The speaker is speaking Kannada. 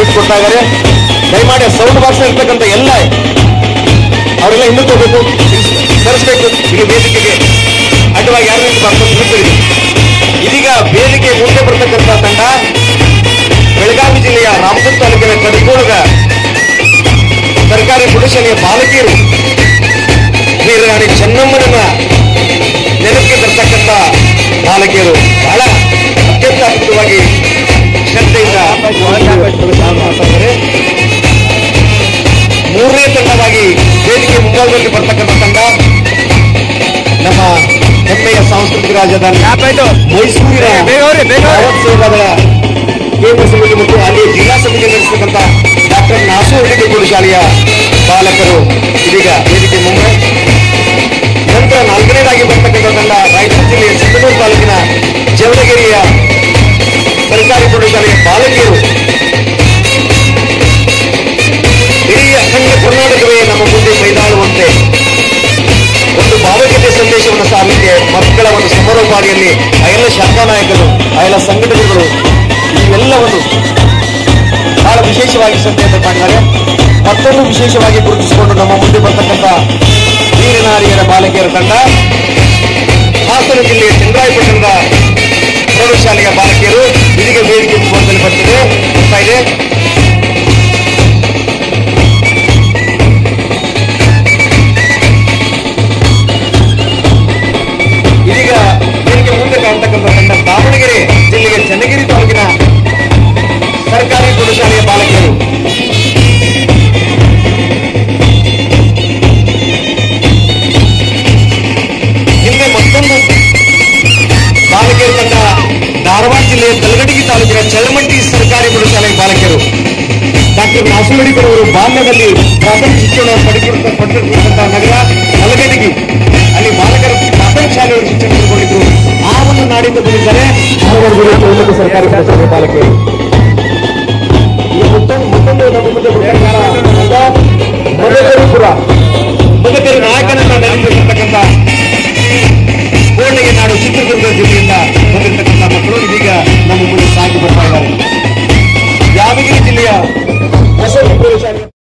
ತಿಳಿಸ್ಕೊಡ್ತಾ ಇದ್ದಾರೆ ದಯಮಾಡಿ ಸೌಂಡ್ ಬಾಕ್ಸ್ ಇರ್ತಕ್ಕಂಥ ಎಲ್ಲ ಅವರೆಲ್ಲ ಹಿಂದಕ್ಕೆ ಹೋಗ್ಬೇಕು ಸರಿಸಬೇಕು ಈಗ ವೇದಿಕೆಗೆ ಅಡ್ಡವಾಗಿ ಯಾರು ಬರ್ತಾರೆ ಇದೀಗ ವೇದಿಕೆ ಮುಂದೆ ಬರ್ತಕ್ಕಂಥ ತಂಡ ಬೆಳಗಾವಿ ಜಿಲ್ಲೆಯ ರಾಮದುರ್ಗ ತಾಲೂಕಿನ ಕಡಕೋಳದ ಸರ್ಕಾರಿ ಪ್ರೌಢಶಾಲೆಯ ಬಾಲಕಿಯರು ವೀರರಾಣಿ ಚೆನ್ನಮ್ಮನನ್ನ ನೆನಪಿಗೆ ತರ್ತಕ್ಕಂಥ ಬಾಲಕಿಯರು ಬಹಳ ಅತ್ಯಂತ ಅದ್ಭುತವಾಗಿ ಶ್ರದ್ಧೆಯಿಂದ ಮಾಡ್ತಾರೆ ಮೂರನೇ ತಂಡವಾಗಿ ವೇದಿಕೆ ಮುಂಭಾಗದಲ್ಲಿ ಬರ್ತಕ್ಕಂಥ ತಂಡ ನಮ್ಮ ಹೆಮ್ಮೆಯ ಸಾಂಸ್ಕೃತಿಕ ರಾಜಧಾನಿ ಮೈಸೂರಿನ ಬೇಗ ಹೋಗ್ರಿ, ಬೇಗ ಹೋಗ್ರಿ. ಮಹೋತ್ಸವದ ಕೇಂದ್ರ ಸಮಿತಿ ಮತ್ತು ಅಲ್ಲಿಯ ಜಿಲ್ಲಾ ಸಮಿತಿ ನಡೆಸತಕ್ಕಂಥ ಡಾಕ್ಟರ್ ನಾಸು ಅಡಿಕೆ ಶಾಲೆಯ ಬಾಲಕರು ಇದೀಗ ವೇದಿಕೆ ಮುಂದೆ ನಂತರ ನಾಲ್ಕನೇದಾಗಿ ಬರ್ತಕ್ಕಂಥ ತಂಡ ರಾಯಚೂರು ಜಿಲ್ಲೆಯ ಸಿಂಧನೂರು ತಾಲೂಕಿನ ಜವಳಗಿರಿಯ ಸರ್ಕಾರಿ ಪ್ರೌಢಶಾಲೆಯ ಬಾಲಕಿಯರು ಇಡೀ ಅಖಂಡ ಕರ್ನಾಟಕವೇ ನಮ್ಮ ಮುಂದೆ ಮೈದಾಳುವಂತೆ ಒಂದು ಭಾವಗೀತೆ ಸಂದೇಶವನ್ನು ಸಾರಲಿಕ್ಕೆ ಮಕ್ಕಳ ಒಂದು ಸಮಾರೋಪಾದಿಯಲ್ಲಿ ಆ ಎಲ್ಲ ಶಾಖಾ ನಾಯಕರು ಆ ಎಲ್ಲ ಸಂಘಟನೆಗಳು ಇವೆಲ್ಲವನ್ನು ಬಹಳ ವಿಶೇಷವಾಗಿ ಸಂದೇಶ ಮಾಡಿದ್ದಾರೆ ಮತ್ತೊಂದು ವಿಶೇಷವಾಗಿ ಗುರುತಿಸಿಕೊಂಡು ನಮ್ಮ ಮುಂದೆ ಬರ್ತಕ್ಕಂಥ ವೀರನಾರಿಯರ ಬಾಲಕಿಯರ ತಂಡ ಹಾಸನ ಜಿಲ್ಲೆಯ ಚಂದ್ರಾಯಪಟ್ಟಣದ ಪ್ರೌಢಶಾಲೆಯ ಬಾಲಕಿಯರು ಇದೀಗ ವೇದಿಕೆ ಮುಂಭಾಗದಲ್ಲಿ ಬರ್ತಿದೆ ಬರ್ತಾ ಇದೆ ಇದೀಗ ವೇದಿಕೆ ಮುಂದೆ ಕಾಣ್ತಕ್ಕಂಥ ತಂಡ ದಾವಣಗೆರೆ ಜಿಲ್ಲೆಯ ಚನ್ನಗಿರಿ ತಾಲೂಕಿನ ಸರ್ಕಾರಿ ಪ್ರೌಢಶಾಲೆಯ ಬಾಲಕಿಯರು ಹಿಂದೆ ಮತ್ತೊಂದು ಬಾಲಕಿಯರ ತಂಡ ಧಾರವಾಡ ಜಿಲ್ಲೆಯ ಕಲಗಡಗಿ ತಾಲೂಕಿನ ಚಳ್ಳಮಟ್ಟಿ ಸರ್ಕಾರಿ ಪ್ರೌಢಶಾಲೆಯ ಬಾಲಕಿಯರು ಡಾಕ್ಟರ್ ನಾಸುಮಡಿಕರ್ ಅವರು ಬಾಲ್ಯದಲ್ಲಿ ಪ್ರಾಥಮಿಕ ಶಿಕ್ಷಣ ಪಡೆದಿರುತ್ತ ಪಡೆದಿರ್ತಕ್ಕಂಥ ನಗರ ಕಲಗಡಗಿ ಅಲ್ಲಿ ಬಾಲಕರ ಪ್ರಾಥಮಿಕ ಶಾಲೆಯಲ್ಲಿ ಶಿಕ್ಷಣ ಪಡೆದುಕೊಂಡಿದ್ರು ಆ ಒಂದು ನಾಡಿಂದ ಬಂದಿದ್ದಾರೆ ಧಾರವಾಡ ಜಿಲ್ಲೆಯ ಚಳ್ಳಮಟ್ಟಿ ಸರ್ಕಾರಿ ಪ್ರೌಢಶಾಲೆಯ ಬಾಲಕಿಯರು ಈಗ ಮತ್ತೊಂದು ಮತ್ತೊಂದು ನಮ್ಮ ಮುಂದೆ ಬರ್ತಕ್ಕಂಥ ಮದಕರಿಪುರ ಮದಕರಿ ನಾಯಕನನ್ನ ನಡೆಸಿರ್ತಕ್ಕಂಥ ಕೋಣೆಗೆ ನಾಡು ಚಿತ್ರದುರ್ಗ ಜಿಲ್ಲೆಯಿಂದ ಬಂದಿರತಕ್ಕಂಥ ಮಕ್ಕಳು ಇದೀಗ ನಮ್ಮ ಮುಂದೆ ಸಾಗಿ ಬರ್ತಾ ಇದ್ದಾರೆ ಯಾದಗಿರಿ ಜಿಲ್ಲೆಯ ಹೊಸ ಶಾಲೆ